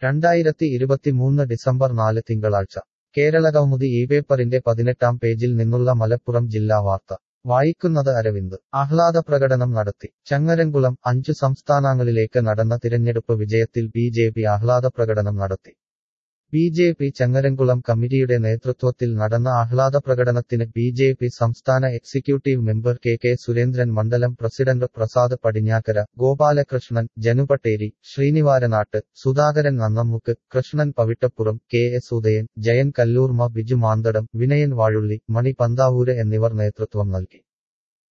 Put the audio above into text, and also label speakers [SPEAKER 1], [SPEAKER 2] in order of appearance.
[SPEAKER 1] രണ്ടായിരത്തി ഇരുപത്തിമൂന്ന് ഡിസംബർ നാല് തിങ്കളാഴ്ച കേരളകൗമുദി ഈ പേപ്പറിന്റെ പതിനെട്ടാം പേജിൽ നിന്നുള്ള മലപ്പുറം ജില്ലാ വാർത്ത വായിക്കുന്നത് അരവിന്ദ് ആഹ്ലാദ പ്രകടനം നടത്തി ചങ്ങരംകുളം അഞ്ചു സംസ്ഥാനങ്ങളിലേക്ക് നടന്ന തിരഞ്ഞെടുപ്പ് വിജയത്തിൽ ബി ജെ പി ആഹ്ലാദ പ്രകടനം നടത്തി ബി ജെ പി ചങ്ങരംകുളം കമ്മിറ്റിയുടെ നേതൃത്വത്തിൽ നടന്ന ആഹ്ലാദ പ്രകടനത്തിന് ബി ജെ പി സംസ്ഥാന executive member K K Surendran മണ്ഡലം പ്രസിഡന്റ് പ്രസാദ് പടിഞ്ഞാക്കര ഗോപാലകൃഷ്ണൻ ജനുപട്ടേരി ശ്രീനിവാരനാട്ട് സുധാകരൻ നന്നമ്മുക്ക് കൃഷ്ണൻ പവിട്ടപ്പുറം കെ എസ് ഉദയൻ ജയൻ കല്ലൂർമ ബിജു മാന്തടം വിനയൻ വാഴുള്ളി മണി പന്താവൂര് എന്നിവർ നേതൃത്വം നൽകി